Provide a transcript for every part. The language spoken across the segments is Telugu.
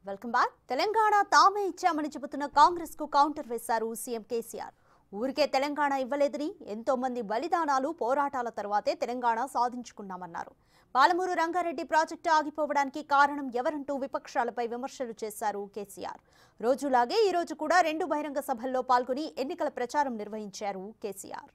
వెల్కమ్ బ్యాక్ తెలంగాణ తామే ఇచ్చామని చెబుతున్న కాంగ్రెస్ కు కౌంటర్ వేశారు సీఎం కేసీఆర్ ఊరికే తెలంగాణ ఇవ్వలేదని ఎంతో మంది బలిదానాలు పోరాటాల తర్వాతే తెలంగాణ సాధించుకున్నామన్నారు పాలమూరు రంగారెడ్డి ప్రాజెక్టు ఆగిపోవడానికి కారణం ఎవరంటూ విపక్షాలపై విమర్శలు చేశారు కేసీఆర్ రోజులాగే ఈ రోజు కూడా రెండు బహిరంగ సభల్లో పాల్గొని ఎన్నికల ప్రచారం నిర్వహించారు కేసీఆర్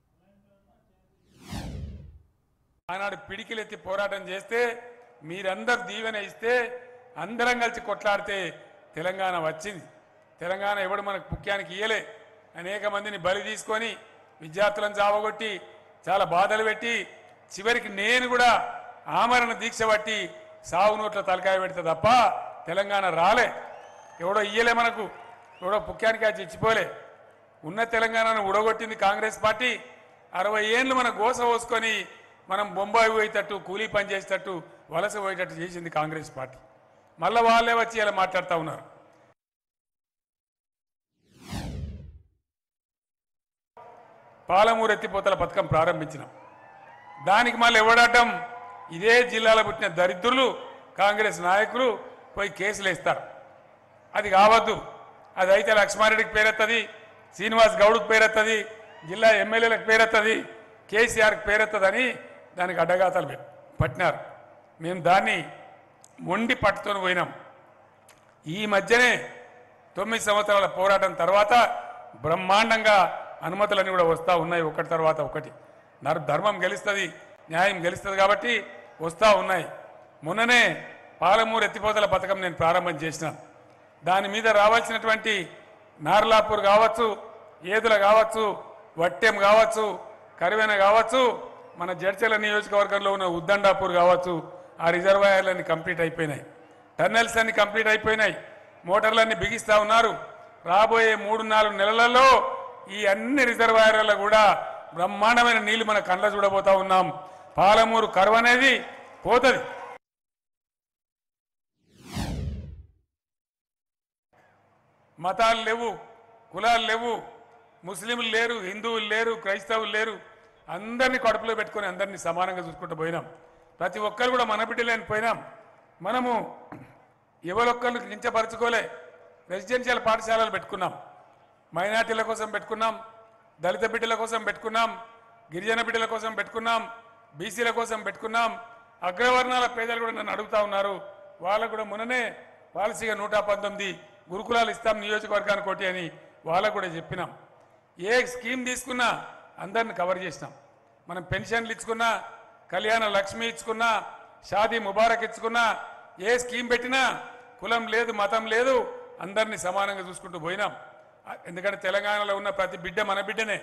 ఆనాడు పిడికిలెత్తి పోరాటం చేస్తే మీరందరు దీవెన ఇస్తే అందరం కలిసి కొట్లాడితే తెలంగాణ వచ్చింది తెలంగాణ ఎవడు మనకు ముఖ్యానికి ఇయ్యలే అనేక మందిని బలి తీసుకొని విద్యార్థులను చావగొట్టి చాలా బాధలు పెట్టి చివరికి నేను కూడా ఆమరణ దీక్ష పట్టి సాగు నోట్ల తలకాయ పెడితే తప్ప తెలంగాణ రాలే ఎవడో ఇయ్యలే మనకు ఎవడో ముఖ్యానికి అది చచ్చిపోలే ఉన్న తెలంగాణను ఉడగొట్టింది కాంగ్రెస్ పార్టీ అరవై ఏళ్ళు మన గోస పోసుకొని మనం బొంబాయి పోయేటట్టు కూలీ పని చేసేటట్టు వలస పోయేటట్టు చేసింది కాంగ్రెస్ పార్టీ మళ్ళీ వాళ్ళే వచ్చి ఇలా మాట్లాడుతూ ఉన్నారు పాలమూరు ఎత్తిపోతల పథకం ప్రారంభించినాం దానికి మళ్ళీ ఎవడటం ఇదే జిల్లాలో పుట్టిన దరిద్రులు కాంగ్రెస్ నాయకులు పోయి కేసులు వేస్తారు అది కావద్దు అది అయితే లక్ష్మారెడ్డికి పేరెత్తది శ్రీనివాస్ గౌడ్కి పేరెత్తది జిల్లా ఎమ్మెల్యేలకు పేరెత్తది కేసీఆర్కి పేరెత్తదని దానికి అడ్డగాతలు పెట్- పట్టినారు మేము దాన్ని మొండి పట్టుకొని పోయినాం ఈ మధ్యనే తొమ్మిది సంవత్సరాల పోరాటం తర్వాత బ్రహ్మాండంగా అనుమతులన్నీ కూడా వస్తూ ఉన్నాయి ఒకటి తర్వాత ఒకటి నర్ ధర్మం గెలుస్తుంది న్యాయం గెలుస్తుంది కాబట్టి వస్తూ ఉన్నాయి మొన్ననే పాలమూరు ఎత్తిపోతల పథకం నేను ప్రారంభం చేసినాను దాని మీద రావాల్సినటువంటి నార్లాపూర్ కావచ్చు ఏదుల కావచ్చు వట్టెం కావచ్చు కరివెన కావచ్చు మన జడ్చల నియోజకవర్గంలో ఉన్న ఉద్దండాపూర్ కావచ్చు ఆ రిజర్వాయర్లన్నీ కంప్లీట్ అయిపోయినాయి టన్నెల్స్ అన్ని కంప్లీట్ అయిపోయినాయి మోటార్లన్నీ బిగిస్తా ఉన్నారు రాబోయే మూడు నాలుగు నెలలలో ఈ అన్ని రిజర్వాయర్లలో కూడా బ్రహ్మాండమైన నీళ్లు మన కళ్ళ చూడబోతా ఉన్నాం పాలమూరు కరువు అనేది పోతుంది మతాలు లేవు కులాలు లేవు ముస్లింలు లేరు హిందువులు లేరు క్రైస్తవులు లేరు అందరినీ కడుపులో పెట్టుకొని అందరినీ సమానంగా చూసుకుంటూ పోయినాం ప్రతి ఒక్కరు కూడా మన బిడ్డలేని పోయినాం మనము ఎవరొక్కరిని కించపరచుకోలే రెసిడెన్షియల్ పాఠశాలలు పెట్టుకున్నాం మైనార్టీల కోసం పెట్టుకున్నాం దళిత బిడ్డల కోసం పెట్టుకున్నాం గిరిజన బిడ్డల కోసం పెట్టుకున్నాం బీసీల కోసం పెట్టుకున్నాం అగ్రవర్ణాల పేదలు కూడా నన్ను అడుగుతా ఉన్నారు వాళ్ళకు కూడా మొన్ననే పాలసీగా నూట పంతొమ్మిది గురుకులాలు ఇస్తాం నియోజకవర్గానికి ఒకటి అని వాళ్ళకు కూడా చెప్పినాం ఏ స్కీమ్ తీసుకున్నా అందరిని కవర్ చేసినాం మనం పెన్షన్లు ఇచ్చుకున్నా కళ్యాణ లక్ష్మి ఇచ్చుకున్నా షాదీ ముబారక్ ఇచ్చుకున్నా ఏ స్కీమ్ పెట్టినా కులం లేదు మతం లేదు అందరినీ సమానంగా చూసుకుంటూ పోయినాం ఎందుకంటే తెలంగాణలో ఉన్న ప్రతి బిడ్డ మన బిడ్డనే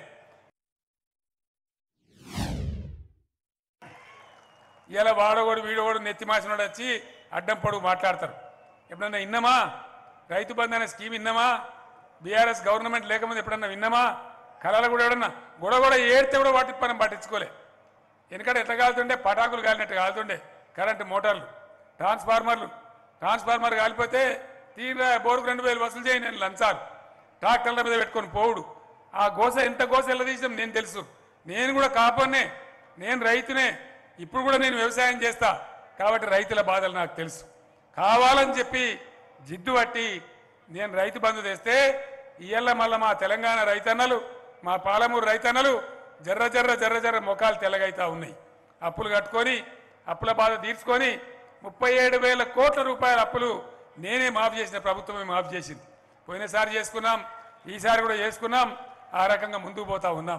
ఇలా వాడోడు వీడోడు నెత్తి మాసినోడు వచ్చి అడ్డం పొడుగు మాట్లాడతారు ఎప్పుడన్నా విన్నామా రైతు బంధు అనే స్కీమ్ విన్నామా బీఆర్ఎస్ గవర్నమెంట్ లేకముందు ఎప్పుడన్నా విన్నామా కళలు కూడా ఎవడన్నా గొడవ కూడా ఏడితే కూడా వాటి మనం పట్టించుకోలే ఎందుకంటే ఎట్లా కాలుతుండే పటాకులు కాలినట్టు కాలుతుండే కరెంటు మోటార్లు ట్రాన్స్ఫార్మర్లు ట్రాన్స్ఫార్మర్ కాలిపోతే తీరా బోరుకు రెండు వేలు వసూలు చేయి నేను లంచాలు ట్రాక్టర్ల మీద పెట్టుకొని పోవుడు ఆ గోస ఎంత గోస ఎలా తీసాం నేను తెలుసు నేను కూడా కాపన్నే నేను రైతునే ఇప్పుడు కూడా నేను వ్యవసాయం చేస్తా కాబట్టి రైతుల బాధలు నాకు తెలుసు కావాలని చెప్పి జిడ్డు పట్టి నేను రైతు బంధు తెస్తే ఇయ్యల్ల మళ్ళా మా తెలంగాణ రైతన్నలు మా పాలమూరు రైతన్నలు జర్ర జర్ర జర్ర జర్ర ముఖాలు తెల్లగైతా ఉన్నాయి అప్పులు కట్టుకొని అప్పుల బాధ తీర్చుకొని ముప్పై ఏడు వేల కోట్ల రూపాయల అప్పులు నేనే మాఫ్ చేసిన ప్రభుత్వమే మాఫ్ చేసింది పోయినసారి చేసుకున్నాం ఈసారి కూడా చేసుకున్నాం ఆ రకంగా ముందుకు పోతా ఉన్నాం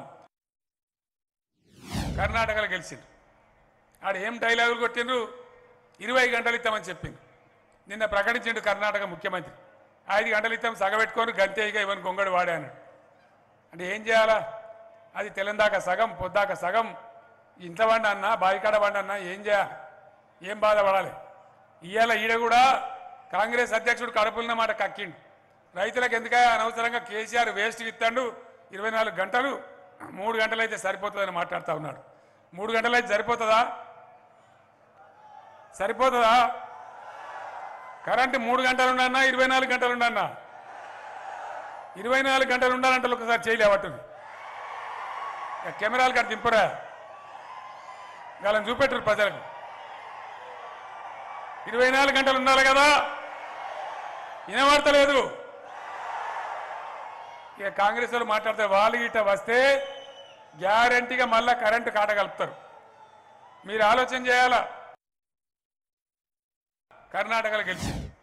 కర్ణాటకలో గెలిచిండ్రు ఆడ ఏం డైలాగులు కొట్టిండ్రు ఇరవై గంటలు ఇస్తామని చెప్పింది నిన్న ప్రకటించిండు కర్ణాటక ముఖ్యమంత్రి ఐదు గంటలు ఇస్తాం సగబెట్టుకొని గంతేగా ఇవన్నీ గొంగడు వాడాను అంటే ఏం చేయాలా అది తెలందాక సగం పొద్దాక సగం ఇంట్లో వండి అన్నా బాయికాడ వండి అన్నా ఏం చేయాలి ఏం బాధపడాలి ఇవాళ ఈడ కూడా కాంగ్రెస్ అధ్యక్షుడు కడుపున్న మాట కక్కిండు రైతులకు ఎందుకయ్యా అనవసరంగా కేసీఆర్ వేస్ట్ ఇస్తాడు ఇరవై నాలుగు గంటలు మూడు గంటలు అయితే సరిపోతుందని మాట్లాడుతూ ఉన్నాడు మూడు గంటలు అయితే సరిపోతుందా సరిపోతుందా కరెంటు మూడు గంటలు ఉండన్నా ఇరవై నాలుగు గంటలు ఉండన్నా ఇరవై నాలుగు గంటలు ఉండాలంటే ఒకసారి చేయలేవట్టుంది కెమెరాలు కట్టి దింపరా వాళ్ళని చూపెట్టరు ప్రజలకు ఇరవై నాలుగు గంటలు ఉండాలి కదా వినబడతలేదు ఇక కాంగ్రెస్ వాళ్ళు మాట్లాడితే వాళ్ళు గిట్ట వస్తే గ్యారంటీగా మళ్ళా కరెంటు కాట కలుపుతారు మీరు ఆలోచన చేయాలా కర్ణాటకలో గెలిచింది